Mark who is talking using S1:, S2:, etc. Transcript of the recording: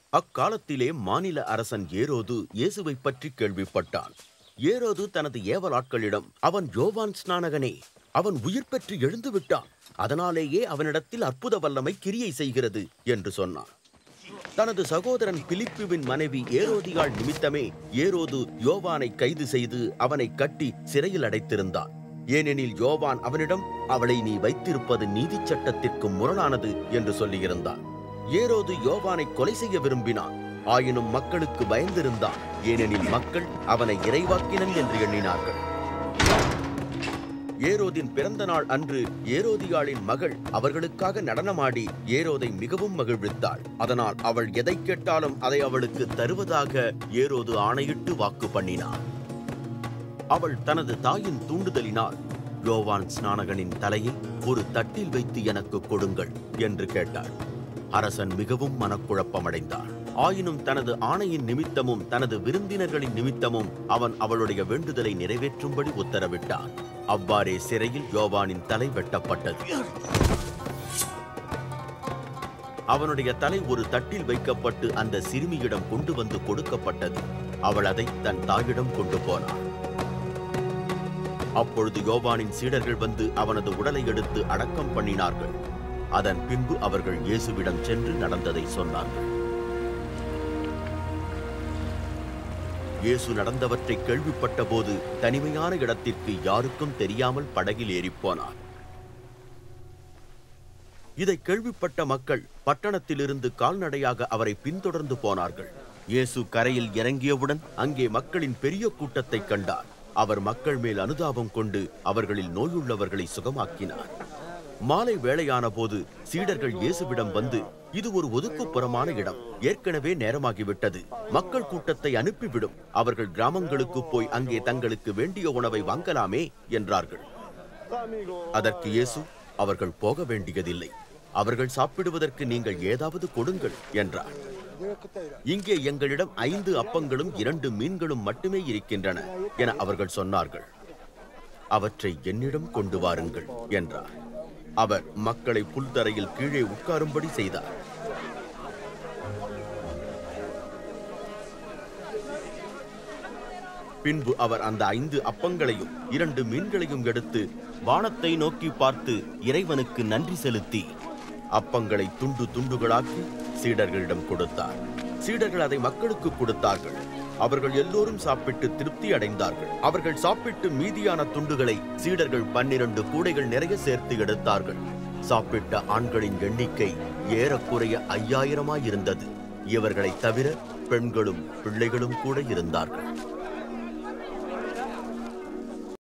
S1: அக்காலத்திலே மாநில அரசன் ஏரோது இயேசுவை பற்றி கேள்விப்பட்டான் ஏரோது தனது ஏவலாட்களிடம் அவன் யோவான் ஸ்நானகனே அவன் உயிர் பெற்று எழுந்து விட்டான் அதனாலேயே அவனிடத்தில் அற்புத வல்லமை கிரியை செய்கிறது என்று சொன்னான் தனது சகோதரன் பிலிப்புவின் மனைவி ஏரோதியாள் நிமித்தமே ஏரோது யோவானை கைது செய்து அவனை கட்டி சிறையில் அடைத்திருந்தான் ஏனெனில் யோவான் அவனிடம் அவளை நீ வைத்திருப்பது நீதிச் சட்டத்திற்கு முரணானது என்று சொல்லியிருந்தான் ஏரோது யோவானை கொலை செய்ய விரும்பினான் ஆயினும் மக்களுக்கு பயந்திருந்தான் ஏனெனில் மக்கள் அவனை இறைவாக்கினன் என்று எண்ணினார்கள் ஏரோதின் பிறந்த நாள் அன்று ஏரோதியாளின் மகள் அவர்களுக்காக நடனமாடி ஏரோதை மிகவும் மகிழ்வித்தாள் அதனால் அவள் எதை கேட்டாலும் அதை அவளுக்கு தருவதாக ஏரோது ஆணையிட்டு வாக்கு பண்ணினான் அவள் தனது தாயின் தூண்டுதலினால் யோவான் ஸ்நானகனின் தலையை ஒரு தட்டில் வைத்து எனக்கு கொடுங்கள் என்று கேட்டாள் அரசன் மிகவும் மனக்குழப்பமடைந்தான் ஆயினும் தனது ஆணையின் நிமித்தமும் தனது விருந்தினர்களின் நிமித்தமும் அவன் அவளுடைய வேண்டுதலை நிறைவேற்றும்படி உத்தரவிட்டான் அவ்வாறே சிறையில் யோவானின் தலை வெட்டப்பட்டது அவனுடைய தலை ஒரு தட்டில் வைக்கப்பட்டு அந்த சிறுமியிடம் கொண்டு வந்து கொடுக்கப்பட்டது அவள் அதை தன் தாயிடம் கொண்டு போனாள் அப்பொழுது யோவானின் சீடர்கள் வந்து அவனது உடலை எடுத்து அடக்கம் பண்ணினார்கள் அதன் பின்பு அவர்கள் இயேசுவிடம் சென்று நடந்ததை சொன்னார்கள் இயேசு நடந்தவற்றை கேள்விப்பட்ட போது தனிமையான இடத்திற்கு யாருக்கும் தெரியாமல் படகில் ஏறிப் போனார் இதை கேள்விப்பட்ட மக்கள் பட்டணத்திலிருந்து கால்நடையாக அவரை பின்தொடர்ந்து போனார்கள் இயேசு கரையில் இறங்கியவுடன் அங்கே மக்களின் பெரிய கூட்டத்தைக் கண்டார் அவர் மக்கள் மேல் அனுதாபம் கொண்டு அவர்களில் நோயுள்ளவர்களை சுகமாக்கினார் மாலை வேளையான போது சீடர்கள் இயேசுவிடம் வந்து இது ஒரு ஒதுக்குப்புறமான இடம் ஏற்கனவே நேரமாகிவிட்டது மக்கள் கூட்டத்தை அனுப்பிவிடும் அவர்கள் கிராமங்களுக்கு போய் அங்கே தங்களுக்கு வேண்டிய உணவை வாங்கலாமே என்றார்கள் அதற்கு இயேசு அவர்கள் போக வேண்டியதில்லை அவர்கள் சாப்பிடுவதற்கு நீங்கள் ஏதாவது கொடுங்கள் என்றார் இங்கே எங்களிடம் ஐந்து அப்பங்களும் இரண்டு மீன்களும் மட்டுமே இருக்கின்றன என அவர்கள் சொன்னார்கள் அவற்றை என்னிடம் கொண்டு வாருங்கள் என்றார் அவர் மக்களை புல்தரையில் கீழே உட்காரும்படி செய்தார் பின்பு அவர் அந்த ஐந்து அப்பங்களையும் இரண்டு மீன்களையும் எடுத்து வானத்தை நோக்கி பார்த்து இறைவனுக்கு நன்றி செலுத்தி அப்பங்களை துண்டு துண்டுகளாக்கி சீடர்களிடம் கொடுத்தார் சீடர்கள் அதை மக்களுக்கு கொடுத்தார்கள் அவர்கள் எல்லோரும் சாப்பிட்டு திருப்தி அடைந்தார்கள் அவர்கள் சாப்பிட்டு மீதியான துண்டுகளை சீடர்கள் பன்னிரண்டு கூடைகள் நிறைய சேர்த்து எடுத்தார்கள் சாப்பிட்ட ஆண்களின் எண்ணிக்கை ஏறக்குறைய ஐயாயிரமாயிருந்தது இவர்களைத் தவிர பெண்களும் பிள்ளைகளும் கூட இருந்தார்கள்